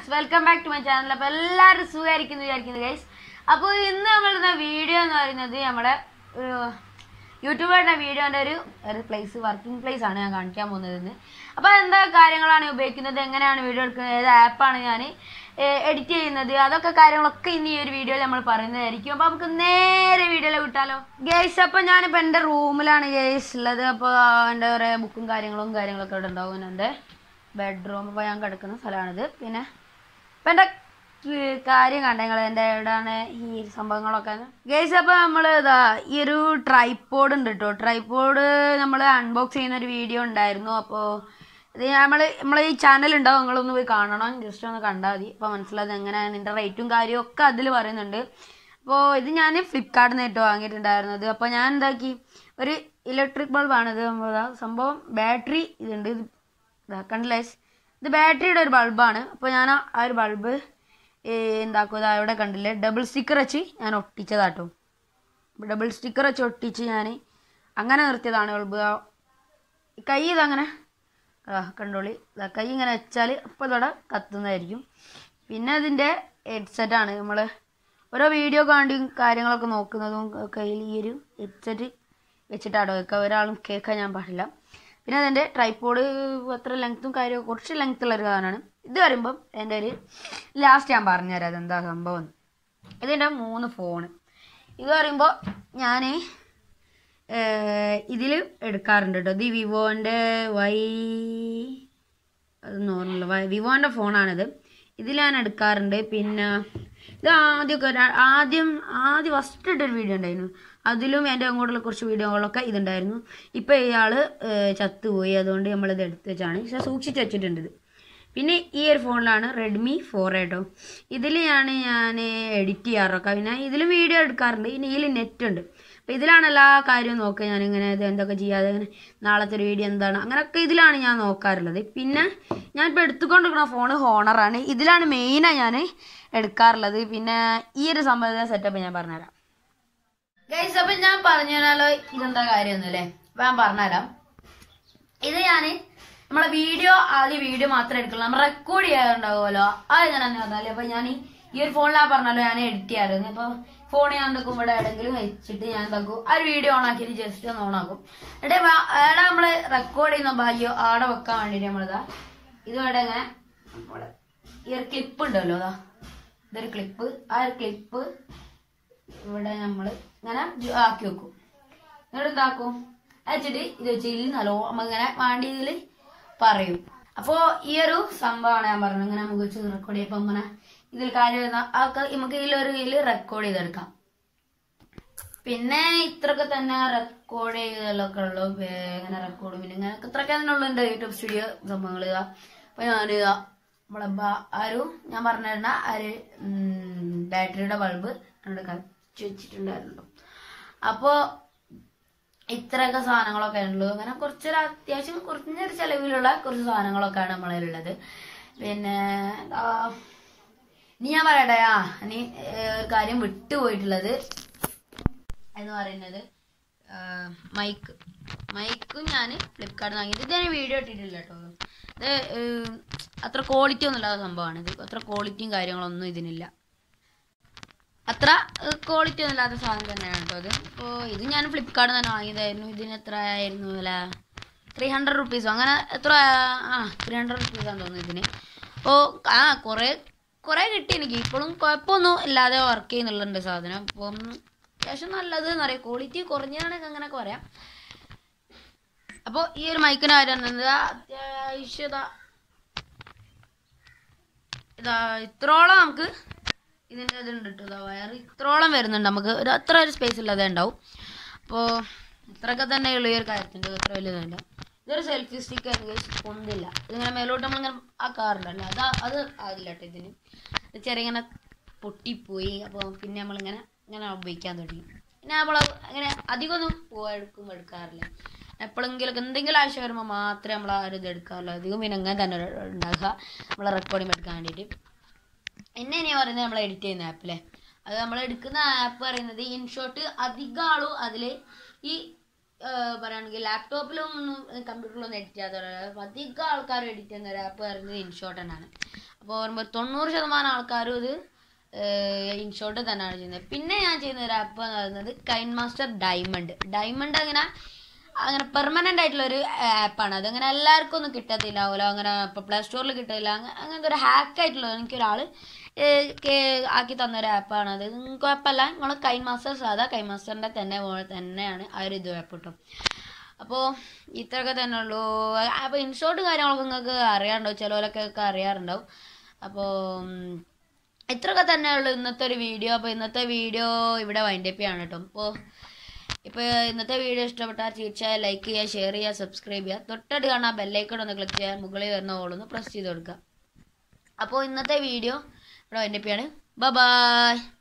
Friends welcome back to my channel അപ്പോൾ എല്ലാവരും സുഖമായിരിക്കുന്നു വിചാരിക്കുന്നു ഗൈസ് അപ്പോൾ ഇന്ന് നമ്മളുടെ വീഡിയോ എന്ന് പറയുന്നത് നമ്മുടെ ഒരു യൂട്യൂബറുടെ വീഡിയോൻ്റെ ഒരു ഒരു പ്ലേസ് വർക്കിംഗ് പ്ലേസ് ആണ് ഞാൻ കാണിക്കാൻ പോകുന്നത് ഇന്ന് അപ്പോൾ എന്താ കാര്യങ്ങളാണ് ഉപയോഗിക്കുന്നത് എങ്ങനെയാണ് വീഡിയോ എടുക്കുന്നത് ഏത് ആപ്പാണ് ഞാൻ എഡിറ്റ് ചെയ്യുന്നത് അതൊക്കെ കാര്യങ്ങളൊക്കെ ഇന്ന് ഈ ഒരു വീഡിയോയിൽ നമ്മൾ പറയുന്നതായിരിക്കും അപ്പോൾ നമുക്ക് നേരെ വീഡിയോയിൽ വിട്ടാലോ ഗേസ് അപ്പോൾ ഞാനിപ്പോൾ എൻ്റെ റൂമിലാണ് ഗേസ് ഉള്ളത് അപ്പോൾ എൻ്റെ കുറേ ബുക്കും കാര്യങ്ങളും കാര്യങ്ങളൊക്കെ ഇവിടെ ഉണ്ടാവും എൻ്റെ ബെഡ്റൂം ഇപ്പോൾ ഞാൻ കിടക്കുന്ന സ്ഥലമാണിത് പിന്നെ ഇപ്പം എൻ്റെ ക- കാര്യം കണ്ട നിങ്ങൾ എൻ്റെ എവിടെയാണ് ഈ സംഭവങ്ങളൊക്കെ ഗേസ് അപ്പോൾ നമ്മൾ ഇതാ ഈ ഒരു ട്രൈപ്പോഡ് ഉണ്ട് കേട്ടോ ട്രൈപ്പോഡ് നമ്മൾ അൺബോക്സ് ചെയ്യുന്ന ഒരു വീഡിയോ ഉണ്ടായിരുന്നു അപ്പോൾ ഇത് നമ്മൾ നമ്മളെ ഈ ചാനൽ ഉണ്ടാവും നിങ്ങളൊന്ന് പോയി കാണണം ജസ്റ്റ് ഒന്ന് കണ്ടാൽ മതി അപ്പോൾ മനസ്സിലായത് എങ്ങനെയാണ് ഇതിൻ്റെ റേറ്റും കാര്യവും ഒക്കെ അതിൽ പറയുന്നുണ്ട് അപ്പോൾ ഇത് ഞാൻ ഫ്ലിപ്കാർട്ടിൽ നിന്ന് കേട്ടോ വാങ്ങിയിട്ടുണ്ടായിരുന്നത് അപ്പോൾ ഞാൻ എന്താക്കി ഒരു ഇലക്ട്രിക് ബൾബാണ് ഇത് നമ്മള് സംഭവം ബാറ്ററി ഇതുണ്ട് ഇത് ഇതാ കണ്ടില്ലേ ഇത് ബാറ്ററിയുടെ ഒരു ബൾബാണ് അപ്പോൾ ഞാൻ ആ ആ ഒരു ബൾബ് എന്താക്കും ഇതാ ഇവിടെ കണ്ടില്ലേ ഡബിൾ സ്റ്റിക്കർ വെച്ച് ഞാൻ ഒട്ടിച്ചതാട്ടോ ഡബിൾ സ്റ്റിക്കർ വെച്ച് ഒട്ടിച്ച് ഞാൻ അങ്ങനെ നിർത്തിയതാണ് ബൾബ് ആ കൈ ഇതങ്ങനെ ആ കണ്ടോളി ഇതാ കൈ ഇങ്ങനെ വെച്ചാൽ അപ്പോൾ ഇതോടെ കത്തുന്നതായിരിക്കും പിന്നെ അതിൻ്റെ ഹെഡ്സെറ്റാണ് നമ്മൾ ഓരോ വീഡിയോ കാണ്ടി കാര്യങ്ങളൊക്കെ നോക്കുന്നതും കയ്യിൽ ഈ ഒരു ഹെഡ്സെറ്റ് വെച്ചിട്ടാണ് വെക്കുക ഒരാളും കേൾക്കാൻ ഞാൻ പാടില്ല പിന്നെ അതിൻ്റെ ട്രൈപ്പോഡ് അത്ര ലെങ്ത്തും കാര്യവും കുറച്ച് ലെങ്ത്തുള്ള ഒരു സാധനമാണ് ഇത് വരുമ്പം എൻ്റെ ഒരു ലാസ്റ്റ് ഞാൻ പറഞ്ഞുതരാം അതെന്താ സംഭവം എന്ന്. ഇതിൻ്റെ മൂന്ന് ഫോണ് ഇത് പറയുമ്പോൾ ഞാൻ ഇതിൽ എടുക്കാറുണ്ട് കേട്ടോ ഇത് വിവോൻ്റെ വൈ അതൊന്നും ഓർമ്മയില്ല വിവോൻ്റെ ഫോണാണിത് ഇതിൽ ഞാൻ എടുക്കാറുണ്ട് പിന്നെ ഇത് ആദ്യമൊക്കെ ഒരു- ആദ്യം ആദ്യം ഫസ്റ്റ് ഇട്ടൊരു വീഡിയോ ഉണ്ടായിരുന്നു അതിലും എൻ്റെ അങ്ങോട്ടുള്ള കുറച്ച് വീഡിയോകളൊക്കെ ഇതുണ്ടായിരുന്നു ഇപ്പോൾ ഇയാൾ ചത്തുപോയി അതുകൊണ്ട് നമ്മളിത് എടുത്ത് വെച്ചാണ് പക്ഷെ സൂക്ഷിച്ച് വെച്ചിട്ടുണ്ട് ഇത് പിന്നെ ഈ ഒരു ഫോണിലാണ് റെഡ്മി ഫോർ കേട്ടോ ഇതിൽ ഞാൻ ഞാൻ എഡിറ്റ് ചെയ്യാറൊക്കെ പിന്നെ ഇതിലും വീഡിയോ എടുക്കാറുണ്ട് പിന്നെ ഇതിൽ നെറ്റ് ഉണ്ട് അപ്പോൾ ഇതിലാണ് എല്ലാ കാര്യവും നോക്കുക ഞാനിങ്ങനെ ഇത് എന്തൊക്കെ ചെയ്യാതെ ഇങ്ങനെ നാളത്തെ ഒരു വീഡിയോ എന്താണ് അങ്ങനെയൊക്കെ ഇതിലാണ് ഞാൻ നോക്കാറുള്ളത് പിന്നെ ഞാൻ ഇപ്പോൾ എടുത്തുകൊണ്ടിരിക്കുന്ന ഫോണ് ഹോണറാണ് ഇതിലാണ് മെയിനാണ് ഞാൻ എടുക്കാറുള്ളത് പിന്നെ ഈ ഒരു സംഭവ സെറ്റപ്പ് ഞാൻ പറഞ്ഞുതരാം ഗൈസ് അപ്പം ഞാൻ പറഞ്ഞു തരാലോ ഇതെന്താ കാര്യമൊന്നുമല്ലേ അപ്പം ഞാൻ പറഞ്ഞുതരാം ഇത് ഞാൻ നമ്മളെ വീഡിയോ ആദ്യം വീഡിയോ മാത്രമേ എടുക്കുള്ളൂ നമ്മൾ റെക്കോർഡ് ചെയ്യാറുണ്ടാവുമല്ലോ അത് എങ്ങനെയാന്ന് പറഞ്ഞാല് അപ്പൊ ഞാൻ ഈ ഒരു ഫോണിലാ പറഞ്ഞല്ലോ ഞാൻ എഡിറ്റ് ചെയ്യാറുണ്ട് അപ്പൊ ഫോൺ ഞാൻ എന്തൊക്കെ ഇവിടെ എവിടെയെങ്കിലും വെച്ചിട്ട് ഞാൻ എന്താക്കും ആ ഒരു വീഡിയോ ഓൺ ആക്കിയിട്ട് ജസ്റ്റ് ഒന്ന് ഓൺ ആക്കും എന്നിട്ട് വ- ആടെ നമ്മള് റെക്കോർഡ് ചെയ്യുന്ന ഭാഗ്യോ ആടെ വെക്കാൻ വേണ്ടിട്ട് നമ്മളിതാ ഇത് ഇവിടെ ഇങ്ങനെ നമ്മള് ഈ ഒരു ക്ലിപ്പ് ഉണ്ടല്ലോ അതാ ഇതൊരു ക്ലിപ്പ് ആ ഒരു ക്ലിപ്പ് ഇവിടെ നമ്മള് ഇങ്ങനെ ജു- ആക്കി വെക്കും എന്നിട്ട് എന്താക്കും വെച്ചിട്ട് ഇത് വെച്ച് ഇതിൽ നല്ലോ നമ്മങ്ങനെ വേണ്ടി ഇതിൽ പറയും അപ്പോ ഈ ഒരു സംഭവമാണ് ഞാൻ പറഞ്ഞത് ഇങ്ങനെ നമുക്ക് വെച്ച് റെക്കോർഡ് ചെയ്യപ്പോ ഇങ്ങനെ ഇതിൽ കാര്യം വരുന്ന ആൾക്ക് നമുക്ക് ഇതിലൊരു ഇതിൽ റെക്കോർഡ് ചെയ്തെടുക്കാം പിന്നെ ഇത്രയൊക്കെ തന്നെ റെക്കോർഡ് ചെയ്തതൊക്കെ ഉള്ളു വേ- ഇങ്ങനെ റെക്കോർഡ് പിന്നെ ഇങ്ങനെ ഇത്രയൊക്കെ തന്നെ ഉള്ളു എന്റെ യൂട്യൂബ് സ്റ്റുഡിയോ സംഭവങ്ങൾ ഇതാ അപ്പൊ ഞാനിതാ നമ്മളെ ബ- ആ ഒരു ഞാൻ പറഞ്ഞിരുന്ന ആ ഒരു ബാറ്ററിയുടെ ബൾബ് അവിടെ കത്തിച്ച് വെച്ചിട്ടുണ്ടായിരുന്നു അപ്പോ ഇത്രയൊക്കെ സാധനങ്ങളൊക്കെ ഉള്ളൂ അങ്ങനെ കുറച്ചൊരു അത്യാവശ്യം കുറഞ്ഞൊരു ചെലവിലുള്ള കുറച്ച് സാധനങ്ങളൊക്കെയാണ് നമ്മളതിലുള്ളത് പിന്നെ എന്താ ഇനി ഞാൻ പറയട്ടെ ആ ഇനി ഏഹ്, ഒരു കാര്യം വിട്ടുപോയിട്ടുള്ളത് എന്ന് പറയുന്നത് മൈക്ക് മൈക്കും ഞാൻ ഫ്ലിപ്കാർട്ടിൽ വാങ്ങിയത് ഇത് ഞാൻ വീഡിയോ ഇട്ടിട്ടില്ല കേട്ടോ ഇത് ഏഹ്, അത്ര ക്വാളിറ്റി ഒന്നും ഇല്ലാത്ത സംഭവമാണ് ഇത് അത്ര ക്വാളിറ്റിയും കാര്യങ്ങളൊന്നും ഇതിനില്ല അത്ര ക്വാളിറ്റി ഒന്നും ഇല്ലാത്ത സാധനം തന്നെയാണ് കേട്ടോ ഇത് അപ്പോൾ ഇത് ഞാൻ ഫ്ലിപ്കാർട്ടിൽ തന്നെ വാങ്ങിയതായിരുന്നു ഇതിന് എത്ര ആയിരുന്നു വില ത്രീ ഹൺഡ്രഡ് റുപ്പീസോ അങ്ങനെ എത്ര ആ ത്രീ ഹൺഡ്രഡ് റുപ്പീസാന്ന് തോന്നുന്നു ഇതിന് അപ്പോൾ ആ കുറേ കുറേ കിട്ടി എനിക്ക് ഇപ്പോഴും കുഴപ്പമൊന്നും ഇല്ലാതെ വർക്ക് ചെയ്യുന്നുള്ളുണ്ട് സാധനം അപ്പം അത്യാവശ്യം നല്ലത് എന്ന് പറയാം ക്വാളിറ്റി കുറഞ്ഞതാണെങ്കിൽ അങ്ങനെയൊക്കെ പറയാം അപ്പോൾ ഈ ഒരു മൈക്കിന് കാര്യം പറഞ്ഞത് അത്യാവശ്യം ഇതാ ഇതാ ഇത്രോളം നമുക്ക് ഇതിൻ്റെ ഇതുണ്ട് കേട്ടോ ഇതാ വയർ ഇത്രോളം വരുന്നുണ്ട് നമുക്ക് ഒരു അത്ര ഒരു സ്പേസ് ഇല്ലാതെ ഉണ്ടാവും അപ്പോൾ ഇത്രയൊക്കെ തന്നെ ഉള്ളൂ ഈ ഒരു കാര്യത്തിൻ്റെ അത്ര വലിയതല്ല ഇതൊരു സെൽഫി സ്റ്റിക്ക് ആയിരുന്നു പൊന്തില്ല ഇതിങ്ങനെ മേലോട്ട് നമ്മളിങ്ങനെ ആക്കാറുണ്ടല്ലോ അത് അത് ആകില്ല കേട്ടോ ഇതിന് ഇത് ചെറിയ ഇങ്ങനെ പൊട്ടിപ്പോയി അപ്പോൾ പിന്നെ നമ്മളിങ്ങനെ ഇങ്ങനെ ഉപയോഗിക്കാൻ തുടങ്ങി പിന്നെ നമ്മൾ അങ്ങനെ അധികമൊന്നും പോവാ എടുക്കും എടുക്കാറില്ല എപ്പോഴെങ്കിലൊക്കെ എന്തെങ്കിലും ആവശ്യം വരുമ്പോൾ മാത്രമേ നമ്മൾ ആ ഒരു ഇത് എടുക്കാറുള്ളൂ അധികം പിന്നെ അങ്ങനെ തന്നെ ഉണ്ടാകുക നമ്മളെ റെക്കോർഡിങ് എടുക്കാൻ വേണ്ടിയിട്ട് പിന്നെ ഇനി പറയുന്നത് നമ്മൾ എഡിറ്റ് ചെയ്യുന്ന ആപ്പിലെ അത് നമ്മൾ എടുക്കുന്ന ആപ്പ് പറയുന്നത് ഇൻഷോട്ട് അധികം ആളും അതിൽ ഈ ആ, പറയുകയാണെങ്കിൽ ലാപ്ടോപ്പിലും ഒന്നും കമ്പ്യൂട്ടറിലൊന്നും എഡിറ്റ് ചെയ്യാത്ത അധികം ആൾക്കാരും എഡിറ്റ് ചെയ്യുന്ന ഒരു ആപ്പ് പറയുന്നത് ഇൻഷോട്ട് തന്നെയാണ് അപ്പോൾ പറയുമ്പോൾ തൊണ്ണൂറ് ശതമാനം ആൾക്കാരും ഇത് ഇൻഷോട്ട് തന്നെയാണ് ചെയ്യുന്നത് പിന്നെ ഞാൻ ചെയ്യുന്ന ഒരു ആപ്പ് എന്ന് പറയുന്നത് കൈൻ മാസ്റ്റർ ഡയമണ്ട് ഡയമണ്ട് അങ്ങനെ അങ്ങനെ പെർമനൻ്റ് ആയിട്ടുള്ള ഒരു ആപ്പാണ് അതങ്ങനെ എല്ലാവർക്കും ഒന്നും കിട്ടത്തില്ലാവുമല്ലോ അങ്ങനെ ഇപ്പോൾ പ്ലേ സ്റ്റോറിൽ കിട്ടില്ല അങ്ങ- അങ്ങനത്തെ ഒരു ഹാക്ക് ആയിട്ടുള്ള എനിക്കൊരാൾ ആക്കി തന്ന ഒരു ആപ്പാണ് അത് കുഴപ്പമില്ല നമ്മൾ കൈൻ മാസ്റ്റർ സാധാ കൈൻ മാസ്റ്ററിൻ്റെ തന്നെ പോലെ തന്നെയാണ് ആ ഒരു ഇത് ആപ്പ് കിട്ടും അപ്പോൾ ഇത്രയൊക്കെ തന്നെ ഉള്ളൂ അപ്പോൾ ഇൻഷോട്ട് കാര്യങ്ങളൊക്കെ നിങ്ങൾക്ക് അറിയാറുണ്ടാവും ചിലവരൊക്കെ ഒക്കെ അറിയാറുണ്ടാവും അപ്പോൾ ഇത്രയൊക്കെ തന്നെ ഉള്ളൂ ഇന്നത്തെ ഒരു വീഡിയോ അപ്പോൾ ഇന്നത്തെ വീഡിയോ ഇവിടെ വൈൻഡപ്പ് ചെയ്യാണ് കേട്ടോ അപ്പോൾ ഇപ്പോൾ ഇന്നത്തെ വീഡിയോ ഇഷ്ടപ്പെട്ടാൽ തീർച്ചയായും ലൈക്ക് ചെയ്യുക ഷെയർ ചെയ്യുക സബ്സ്ക്രൈബ് ചെയ്യുക തൊട്ടടുത്ത് കാണാൻ ബെല്ലൈക്കൺ ഒന്ന് ക്ലിക്ക് ചെയ്യുക മുകളിൽ വരുന്ന ഓളൊന്ന് പ്രസ് ചെയ്ത് കൊടുക്കുക അപ്പോൾ ഇന്നത്തെ വീഡിയോ ഇവിടെ വൈൻഡപ്പ് ചെയ്യാണ് ബൈ